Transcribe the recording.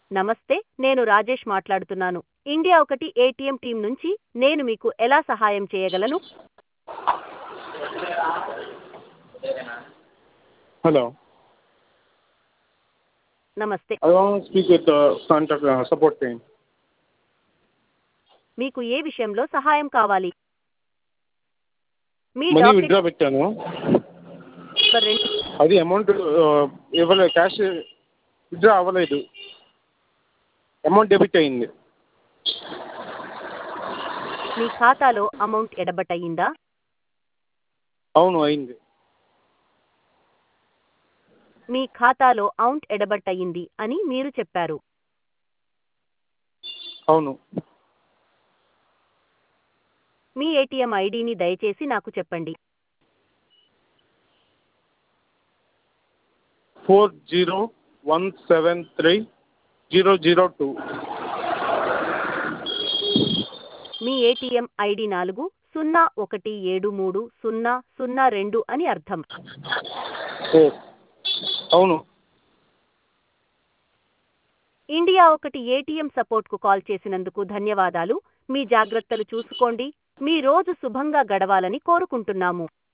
నమస్తే నేను రాజేష్ మాట్లాడుతున్నాను ఇండియా ఒకటి ఏటీఎం టీం నుంచి నేను మీకు ఎలా సహాయం చేయగలను Hello. నమస్తే I want to speak with the contact uh, support team. మీకు ఏ విషయంలో సహాయం కావాలి మీ మనీ డాక్యుమెంట్ విత్డ్రా పెట్టాను నెంబర్ రెండు అది అమౌంట్ ఇవ్వలేదు క్యాష్ విత్డ్రా అవ్వలేదు అమౌంట్ డెబిట్ అయింది మీ ఖాతాలో అమౌంట్ ఎడబట్ అయ్యిందా అవును అయింది మీ ఖాతాలో అమౌంట్ ఎడబట్ అయ్యింది అని మీరు చెప్పారు అవును మీ ఏటీఎం ఐడిని దయచేసి నాకు చెప్పండి four zero one seven three zero zero two మీ ఏటీఎం ఐడి నాలుగు సున్నా ఒకటి ఏడు మూడు సున్నా సున్నా రెండు అని అర్థం అవును ఇండియా ఒకటి ఏటీఎం సపోర్ట్కు కాల్ చేసినందుకు ధన్యవాదాలు మీ జాగ్రత్తలు చూసుకోండి మీ రోజు శుభంగా గడవాలని కోరుకుంటున్నాము